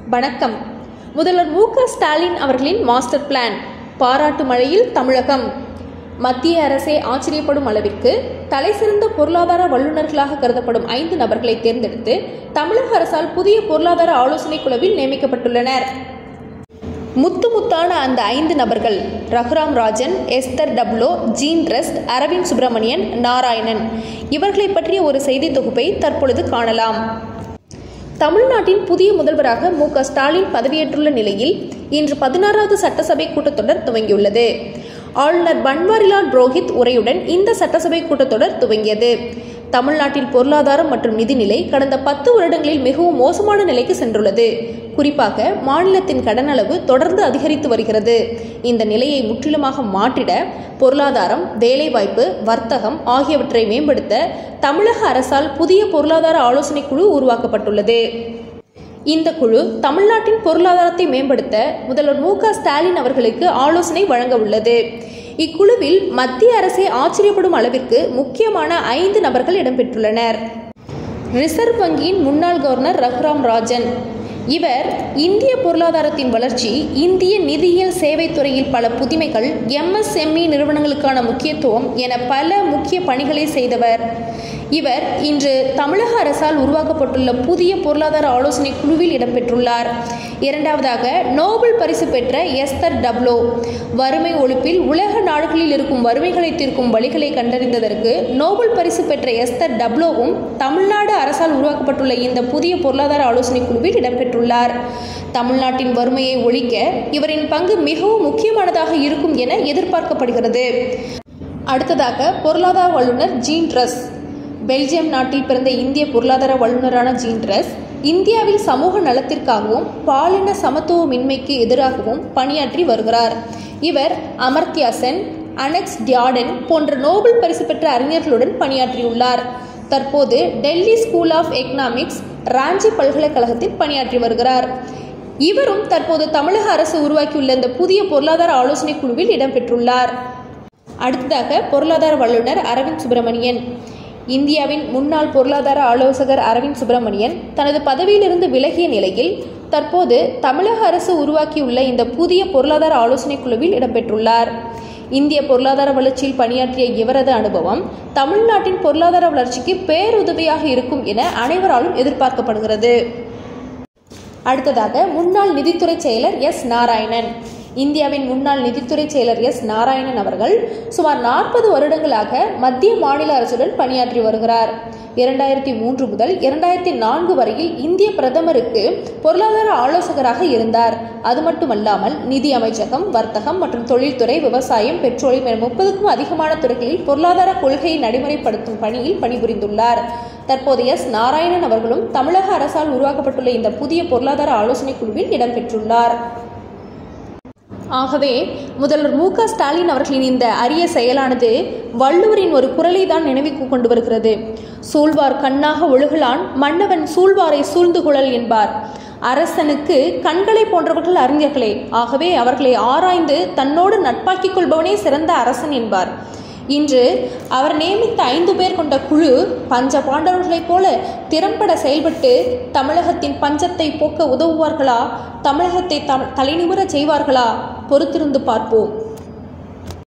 வணக்கம் முதல்வர் மு க ஸ்டாலின் அவர்களின் மாஸ்டர் பிளான் பாராட்டு மழையில் தமிழகம் மத்திய அரசே ஆச்சரியப்படும் அளவிற்கு தலைசிறந்த பொருளாதார வல்லுநர்களாக கருதப்படும் ஐந்து நபர்களை தேர்ந்தெடுத்து தமிழக அரசால் புதிய பொருளாதார ஆலோசனைக் குழுவில் நியமிக்கப்பட்டுள்ளனர் முத்து முத்தான அந்த ஐந்து நபர்கள் Raghuram Rajan Esther Duflo Jean ரெஸ்ட் அரவிந்த் சுப்பிரமணியன் நாராயணன் இவர்களை பற்றிய ஒரு செய்தி தொகுப்பை தற்பொழுது காணலாம் தமிழ்நாட்டின் புதிய முதல்வராக மு க ஸ்டாலின் பதவியேற்றுள்ள நிலையில் இன்று பதினாறாவது சட்டசபை கூட்டத்தொடர் துவங்கியுள்ளது ஆளுநர் பன்வாரிலால் புரோஹித் உரையுடன் இந்த சட்டசபை கூட்டத்தொடர் துவங்கியது தமிழ்நாட்டின் பொருளாதாரம் மற்றும் நிதிநிலை கடந்த பத்து வருடங்களில் மிகவும் மோசமான நிலைக்கு சென்றுள்ளது குறிப்பாக மாநிலத்தின் கடன் அளவு தொடர்ந்து அதிகரித்து வருகிறது இந்த நிலையை முற்றிலுமாக மாற்றிட பொருளாதாரம் வேலைவாய்ப்பு வர்த்தகம் ஆகியவற்றை மேம்படுத்த தமிழக அரசால் புதிய பொருளாதார ஆலோசனைக் குழு உருவாக்கப்பட்டுள்ளது இந்த குழு தமிழ்நாட்டின் பொருளாதாரத்தை மேம்படுத்த முதல்வர் மு க ஸ்டாலின் அவர்களுக்கு ஆலோசனை வழங்க உள்ளது இக்குழுவில் மத்திய அரசை ஆச்சரியப்படும் அளவிற்கு முக்கியமான ஐந்து நபர்கள் இடம்பெற்றுள்ளனர் ரிசர்வ் வங்கியின் முன்னாள் கவர்னர் ரகுராம் ராஜன் இவர் இந்திய பொருளாதாரத்தின் வளர்ச்சி இந்திய நிதியியல் சேவைத் துறையில் பல புதுமைகள் எம்எஸ்எம்இ நிறுவனங்களுக்கான முக்கியத்துவம் என பல முக்கிய பணிகளை செய்தவர் இவர் இன்று தமிழக அரசால் உருவாக்கப்பட்டுள்ள புதிய பொருளாதார ஆலோசனை குழுவில் இடம்பெற்றுள்ளார் இரண்டாவதாக நோபல் பரிசு பெற்ற எஸ்தர் டப்ளோ வறுமை ஒழிப்பில் உலக நாடுகளில் இருக்கும் வறுமைகளை தீர்க்கும் வழிகளை கண்டறிந்ததற்கு நோபல் பரிசு பெற்ற எஸ்தர் டப்ளோவும் தமிழ்நாடு அரசால் உருவாக்கப்பட்டுள்ள இந்த புதிய பொருளாதார ஆலோசனை குழுவில் இடம்பெற்றுள்ளார் தமிழ்நாட்டின் வறுமையை ஒழிக்க இவரின் பங்கு மிகவும் முக்கியமானதாக இருக்கும் என எதிர்பார்க்கப்படுகிறது அடுத்ததாக பொருளாதார வல்லுநர் ஜீன் ரஸ் பெல்ஜியம் நாட்டில் பிறந்த இந்திய பொருளாதார வல்லுநரான ஜீன் ரஸ் இந்தியாவில் சமூக நலத்திற்காகவும் பாலின சமத்துவமின்மைக்கு எதிராகவும் பணியாற்றி வருகிறார் இவர் அமர்த்தியா சென் அனெக்ஸ் டியாடன் போன்ற நோபல் பரிசு பெற்ற அறிஞர்களுடன் பணியாற்றியுள்ளார் தற்போது Delhi school of economics Ranchi பல்கலைக்கழகத்தில் பணியாற்றி வருகிறார் இவரும் தற்போது தமிழக அரசு உருவாக்கியுள்ள இந்த புதிய பொருளாதார ஆலோசனை குழுவில் இடம்பெற்றுள்ளார் அடுத்ததாக பொருளாதார வல்லுநர் அரவிந்த் சுப்பிரமணியன் இந்தியாவின் முன்னாள் பொருளாதார ஆலோசகர் அரவிந்த் சுப்பிரமணியன் தனது பதவியிலிருந்து விலகிய நிலையில் தற்போது தமிழக அரசு உருவாக்கியுள்ள இந்த புதிய பொருளாதார ஆலோசனை குழுவில் இடம்பெற்றுள்ளார் இந்திய பொருளாதார வளர்ச்சியில் பணியாற்றிய இவரது அனுபவம் தமிழ்நாட்டின் பொருளாதார வளர்ச்சிக்கு பேருதவியாக இருக்கும் என அனைவராலும் எதிர்பார்க்கப்படுகிறது அடுத்ததாக முன்னாள் நிதித்துறை செயலர் எஸ் நாராயணன் இந்தியாவின் முன்னாள் நிதித்துறை செயலர் எஸ் நாராயணன் அவர்கள் சுமார் நாற்பது வருடங்களாக மத்திய மாநில அரசுடன் பணியாற்றி வருகிறார் இரண்டாயிரத்தி மூன்று முதல் இரண்டாயிரத்தி நான்கு வரையில் இந்திய பிரதமருக்கு பொருளாதார ஆலோசகராக இருந்தார் அது மட்டுமல்லாமல் நிதி அமைச்சகம் வர்த்தகம் மற்றும் தொழில்துறை விவசாயம் பெட்ரோலியம் என முப்பதுக்கும் அதிகமான துறைகளில் பொருளாதார கொள்கையை நடைமுறைப்படுத்தும் பணியில் பணிபுரிந்துள்ளார் தற்போது எஸ் நாராயணன் அவர்களும் தமிழக அரசால் உருவாக்கப்பட்டுள்ள இந்த புதிய பொருளாதார ஆலோசனை குழுவில் இடம்பெற்றுள்ளார் ஆகவே முதல்வர் மு க ஸ்டாலின் அவர்களின் இந்த அரிய செயலானது வள்ளுவரின் ஒரு குரலை தான் நினைவுக்கு கொண்டு வருகிறது சூழ்வார் கண்ணாக ஒழுகலான் மன்னவன் சூழ்வாரை சூழ்ந்து கொள்ளல் என்பார் அரசனுக்கு கண்களை போன்றவர்கள் அறிஞர்களே ஆகவே அவர்களை ஆராய்ந்து தன்னோடு நட்பாக்கிக் கொள்பவனே சிறந்த அரசன் என்பார் இன்று அவர் நியமித்த ஐந்து பேர் கொண்ட குழு பஞ்ச பாண்டவர்களைப் போல திறம்பட செயல்பட்டு தமிழகத்தின் பஞ்சத்தை போக்க உதவுவார்களா தமிழகத்தை த தலைநிமிர செய்வார்களா பொறுத்திருந்து பார்ப்போம்